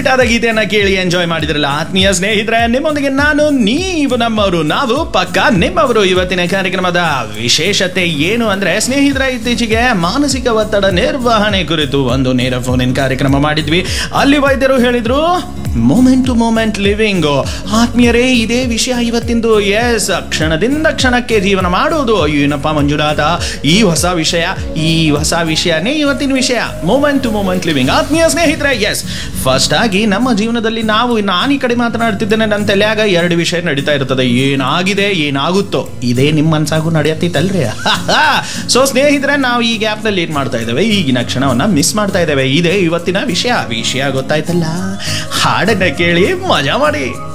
super ಆದ ಗೀತೆಯನ್ನ ಕೇಳಿ ಎಂಜಾಯ್ ಮಾಡಿದ್ರಲ್ಲ ಆತ್ಮೀಯ ಸ್ನೇಹಿತರೆ ನಿಮ್ಮೊಂದಿಗೆ ನಾನು ನೀವು ನಮ್ಮವರು ನಾವು ಪಕ್ಕ ನಿಮ್ಮವರು ಇವತ್ತಿನ ಕಾರ್ಯಕ್ರಮದ ವಿಶೇಷತೆ ಏನು ಅಂದ್ರೆ ಸ್ನೇಹಿತರ ಇತ್ತೀಚೆಗೆ ಮಾನಸಿಕ ಒತ್ತಡ ನಿರ್ವಹಣೆ ಕುರಿತು ಒಂದು ನೇರ ಫೋನ್ ಇನ್ ಕಾರ್ಯಕ್ರಮ ಮಾಡಿದ್ವಿ ಅಲ್ಲಿ ವೈದ್ಯರು ಹೇಳಿದ್ರು ಮೂಮೆಂಟ್ ಟು ಮೂಮೆಂಟ್ ಲಿವಿಂಗ್ ಆತ್ಮೀಯರೇ ಇದೇ ವಿಷಯ ಇವತ್ತಿಂದು ಎಸ್ ಕ್ಷಣದಿಂದ ಕ್ಷಣಕ್ಕೆ ಜೀವನ ಮಾಡುವುದು ಏನಪ್ಪ ಮಂಜುನಾಥ ಈ ಹೊಸ ವಿಷಯ ಈ ಹೊಸ ವಿಷಯನೇ ಇವತ್ತಿನ ವಿಷಯ ಮೂಮೆಂಟ್ ಟು ಮೂಮೆಂಟ್ ಲಿವಿಂಗ್ ಆತ್ಮೀಯ ಸ್ನೇಹಿತರೆ ಎಸ್ ಫಸ್ಟ್ ಆಗಿ ನಮ್ಮ ಜೀವನದಲ್ಲಿ ನಾವು ನಾನು ಈ ಕಡೆ ಮಾತನಾಡ್ತಿದ್ದೇನೆ ನನ್ನ ತಲೆಯಾಗ ಎರಡು ವಿಷಯ ನಡೀತಾ ಇರ್ತದೆ ಏನಾಗಿದೆ ಏನಾಗುತ್ತೋ ಇದೇ ನಿಮ್ಮ ಮನ್ಸಾಗೂ ನಡೆಯತ್ತಿತ್ತಲ್ರಿ ಸೊ ಸ್ನೇಹಿತರೆ ನಾವು ಈ ಗ್ಯಾಪ್ನಲ್ಲಿ ಏನ್ ಮಾಡ್ತಾ ಇದ್ದೇವೆ ಈಗಿನ ಕ್ಷಣವನ್ನ ಮಿಸ್ ಮಾಡ್ತಾ ಇದ್ದೇವೆ ಇದೇ ಇವತ್ತಿನ ವಿಷಯ ವಿಷಯ ಗೊತ್ತಾಯ್ತಲ್ಲ ಹಾಡನ್ನ ಕೇಳಿ ಮಜಾ ಮಾಡಿ